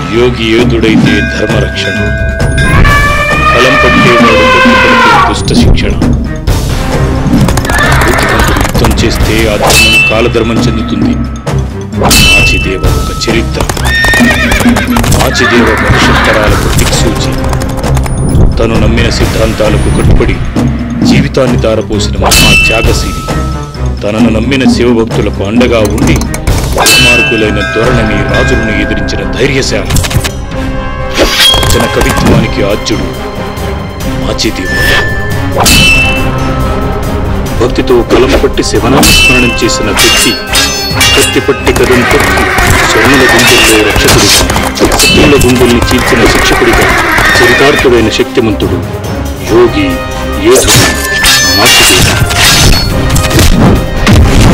యోగి యోధుడైతే ధర్మరక్షణ ఫలం పట్టేవాడు పట్టుపడితే దుష్ట శిక్షణ బుద్ధిమంతుడు యుద్ధం చేస్తే ఆ ధర్మం కాలధర్మం చెందుతుంది మాచిదేవ ఒక చరిత్ర మాచిదేవ భవిష్యత్ తరాలకు దిక్సూచి తను నమ్మిన సిద్ధాంతాలకు కట్టుబడి జీవితాన్ని దారపోసిన మహా త్యాగశీలి తనను నమ్మిన శివభక్తులకు అండగా ఉండి దుర్మార్గులైన ధోరణిని రాజులను ఎదిరించిన ధైర్యశాలి వచన కవిత్వానికి ఆద్యుడు మాచిదేవుడు భక్తితో కలం పట్టి శివనామస్మరణం చేసిన వ్యక్తి కత్తి పట్టి కదం తొక్కి శరణుల గుండెల్లో రక్షకుడిగా శత్రువుల గుండెల్ని చీల్చిన శిక్షకుడిగా చరితార్థుడైన శక్తిమంతుడు యోగి యోధుడు మాచిదేవుడు